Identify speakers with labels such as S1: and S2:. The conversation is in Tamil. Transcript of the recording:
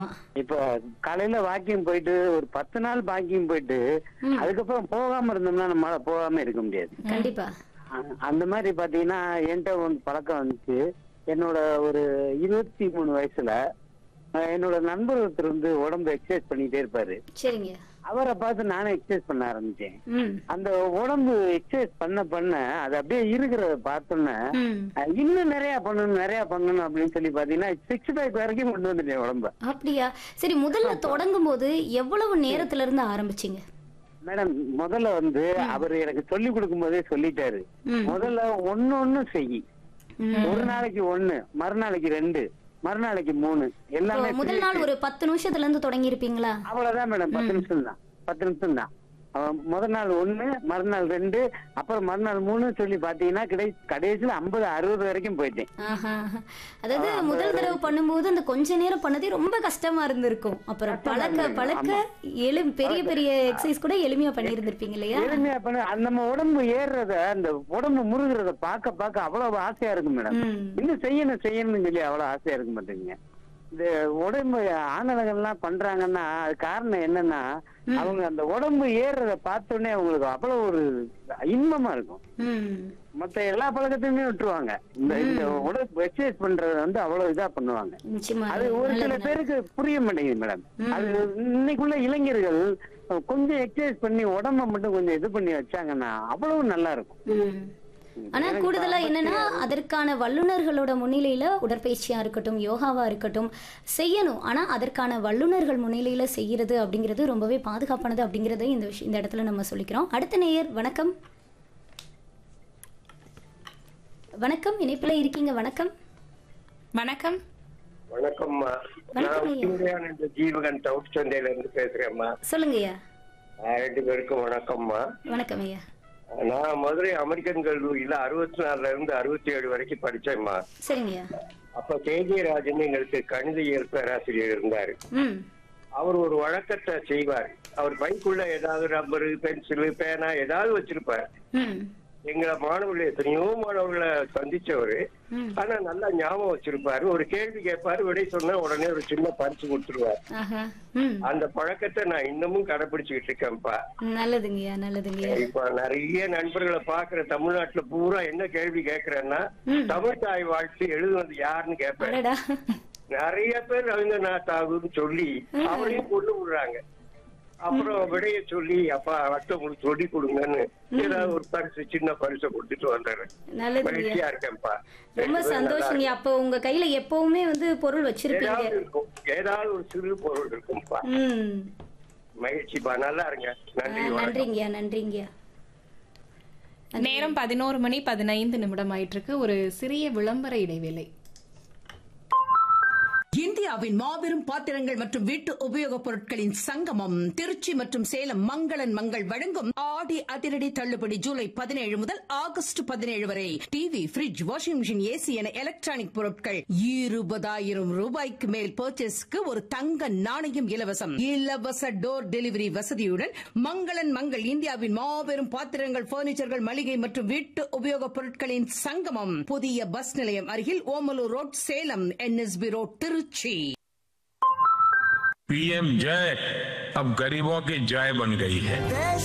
S1: இப்ப காலையில வாக்கிங் போயிட்டு ஒரு பத்து நாள் வாக்கிங் போயிட்டு
S2: ம்.
S1: அதுக்கப்புறம் போகாம இருந்தோம்னா நம்மளால போகாம இருக்க முடியாது
S2: கண்டிப்பா
S1: அ- அந்த மாதிரி பாத்தீங்கன்னா என்கிட்ட வந்து பழக்கம் வந்துச்சு என்னோட ஒரு இருபத்தி மூணு வயசுல அஹ், என்னோட நண்பர் ஒருத்தர் வந்து உடம்பு எக்ஸசைஸ் பண்ணிட்டே இருப்பாரு
S2: சரிங்க
S1: அவரை பார்த்து நானும் எக்ஸசைஸ் பண்ண ஆரம்பிச்சேன்
S2: ம்
S1: அந்த உடம்பு எக்ஸசைஸ் பண்ண பண்ண அது அப்படியே இருக்கிறத பார்த்தோன்னே
S2: ம்
S1: அஹ், இன்னும் நிறைய பண்ணணும் நிறைய பண்ணணும் அப்படின்னு சொல்லி பாத்தீங்கன்னா சிக்ஸ் பேக் வரைக்கும் கொண்டு வந்துட்டேன் உடம்ப
S2: அப்படியா சரி முதல்ல தொடங்கும் போது எவ்வளவு நேரத்துல இருந்து ஆரம்பிச்சீங்க
S1: மேடம் முதல்ல வந்து அவர் எனக்கு சொல்லி கொடுக்கும் போதே சொல்லிட்டாரு
S2: ம்.
S1: முதல்ல ஒண்ணு ஒண்ணு செய்
S2: ம்.
S1: ஒரு நாளைக்கு ஒண்ணு மறுநாளைக்கு ரெண்டு மறுநாளைக்கு மூணு எல்லாமே
S2: இப்போ முதல் நாள் ஒரு பத்து நிமிஷத்துல இருந்து தொடங்கி இருப்பீங்களா
S1: அவ்வளவுதான் மேடம் பத்து நிமிஷம் தான் பத்து நிமிஷம் தான் அவன் முதல் நாள் ஒண்ணு மறுநாள் ரெண்டு அப்புறம் மறுநாள் மூணு சொல்லி பாத்தீங்கன்னா கிடை கடைசியில ஐம்பது அறுபது வரைக்கும் போயிட்டேன்
S2: ஆஹா. அதாவது முதல் தடவை பண்ணும்போது அந்த கொஞ்ச நேரம் பண்ணதே ரொம்ப கஷ்டமா இருந்திருக்கும் அப்புறம் பழக்க பழக்க எளி பெரிய பெரிய எக்ஸசைஸ் கூட எளிமையா பண்ணியிருந்திருப்பீங்க இல்லையா
S1: எளிமையா பண்ண அந்த நம்ம உடம்பு ஏறுறத அந்த உடம்பு முருகிறத பார்க்க பார்க்க அவ்வளவு ஆசையா இருக்கும் மேடம்
S2: ம்.
S1: இன்னும் செய்யணும் செய்யணும்னு சொல்லி அவ்வளவு ஆசையா இருக்க மாட்டேங்குங்க இந்த உடம்பு ஆணவங்கள்லாம் பண்றாங்கன்னா அது காரணம் என்னன்னா அவங்க அந்த உடம்பு ஏறுறத பார்த்த உடனே அவங்களுக்கு அவ்வளவு ஒரு இன்பமா இருக்கும்
S2: ம்
S1: மத்த எல்லா பழக்கத்தையுமே விட்டுருவாங்க இந்த இந்த உடம்பு எக்ஸசைஸ் பண்றத வந்து அவ்வளவு இதா பண்ணுவாங்க
S2: நிச்சயமா
S1: அது ஒரு சில பேருக்கு புரிய மாட்டேங்குது மேடம் அது இன்னைக்குள்ள இளைஞர்கள் கொஞ்சம் எக்ஸசைஸ் பண்ணி உடம்ப மட்டும் கொஞ்சம் இது பண்ணி வச்சாங்கன்னா அவ்வளவு நல்லா இருக்கும்
S2: ம். ஆனா கூடுதலா என்னன்னா அதற்கான வல்லுநர்களோட முன்னிலையில உடற்பயிற்சியா இருக்கட்டும் யோகாவா இருக்கட்டும் செய்யணும் ஆனா அதற்கான வல்லுநர்கள் முன்னிலையில செய்யறது அப்படிங்கிறது ரொம்பவே பாதுகாப்பானது அப்படிங்கறதை இந்த விஷயம் இந்த இடத்துல நம்ம சொல்லிக்கிறோம் அடுத்த நேயர் வணக்கம் வணக்கம் இணைப்புல இருக்கீங்க வணக்கம்
S3: வணக்கம்
S4: வணக்கம்மா
S2: வணக்கம்
S4: நான்
S2: ஐயா.
S4: சூர்யானந்த ஜீவகன் டவுட் சந்தையில இருந்து பேசுறேம்மா
S2: சொல்லுங்கய்யா
S4: ஆஹ் ரெண்டு பேருக்கும் வணக்கம்மா
S2: வணக்கம் ஐயா
S4: நான் மதுரை அமெரிக்கன் கல்லூரியில அறுபத்தி நாலுல இருந்து அறுபத்தி ஏழு வரைக்கும் படிச்சேம்மா
S2: சரிங்கய்யா
S4: அப்ப கே ஜே ராஜன் எங்களுக்கு கணித இயல் பேராசிரியர் இருந்தாரு
S2: ம்
S4: அவர் ஒரு வழக்கத்தை செய்வார் அவர் பைக்குள்ள ஏதாவது ரப்பரு பென்சிலு பேனா ஏதாவது வச்சிருப்பார்
S2: ம்
S4: எங்களை மாணவர்கள் எத்தனையோ மாணவர்களை சந்திச்சவரு
S2: ம்
S4: ஆனா நல்லா ஞாபகம் வச்சிருப்பாரு ஒரு கேள்வி கேட்பாரு விடை சொன்னா உடனே ஒரு சின்ன பரிசு கொடுத்துருவார்
S2: ஆஹா ம்
S4: அந்த பழக்கத்தை நான் இன்னமும் கடைபிடிச்சுக்கிட்டு இருக்கேன்ப்பா
S2: நல்லதுங்கய்யா நல்லதுங்கய்யா
S4: இப்ப நிறைய நண்பர்களை பாக்குற தமிழ்நாட்டுல பூரா என்ன கேள்வி கேக்குறேன்னா
S2: ம்.
S4: தமிழ் தாய் வாழ்த்து எழுதுனது யாருன்னு கேட்பேன்
S2: அடடா
S4: நிறைய பேர் ரவீந்திரநாத் தாகூர்னு சொல்லி அவரையும் கொண்டு விடுறாங்க அப்புறம் விடைய சொல்லி அப்பா அடுத்தவங்களுக்கு சொல்லி கொடுங்கன்னு ஏதாவது ஒரு பரிசு சின்ன பரிசை கொடுத்துட்டு வந்துடுறேன்
S2: நல்லதுங்கய்யா
S4: மகிழ்ச்சியா இருக்கேன்ப்பா
S2: ரொம்ப
S4: ரெண்டு பேரும் நல்லா
S2: சந்தோஷங்க அப்போ உங்க கையில எப்பவுமே வந்து பொருள் வச்சிருப்பீங்க
S4: ஏதாவது இருக்கும் ஏதாவது ஒரு சிறு பொருள் இருக்கும்பா
S2: ம்
S4: மகிழ்ச்சிப்பா நல்லா இருங்க நன்றி
S2: ஆ,
S4: வணக்கம்
S2: நன்றிங்கய்யா நன்றிங்கய்யா
S3: நேரம் பதினோரு மணி பதினைந்து நிமிடம் ஆயிட்டு இருக்கு ஒரு சிறிய விளம்பர இடைவேளை
S5: இந்தியாவின் மாபெரும் பாத்திரங்கள் மற்றும் வீட்டு உபயோகப் பொருட்களின் சங்கமம் திருச்சி மற்றும் சேலம் மங்களன் மங்கள் வழங்கும் ஆடி அதிரடி தள்ளுபடி ஜூலை பதினேழு முதல் ஆகஸ்ட் பதினேழு வரை TV fridge washing machine AC என எலக்ட்ரானிக் பொருட்கள் இருபதாயிரம் ரூபாய்க்கு மேல் பர்ச்சேஸ்க்கு ஒரு தங்க நாணயம் இலவசம் இலவச டோர் டெலிவரி வசதியுடன் மங்களன் மங்கள் இந்தியாவின் மாபெரும் பாத்திரங்கள் பர்னிச்சர்கள் மளிகை மற்றும் வீட்டு உபயோகப் பொருட்களின் சங்கமம் புதிய பஸ் நிலையம் அருகில் Omalur road Salem NSP road Trichy
S6: PM जय अब गरीबों की जय बन गई है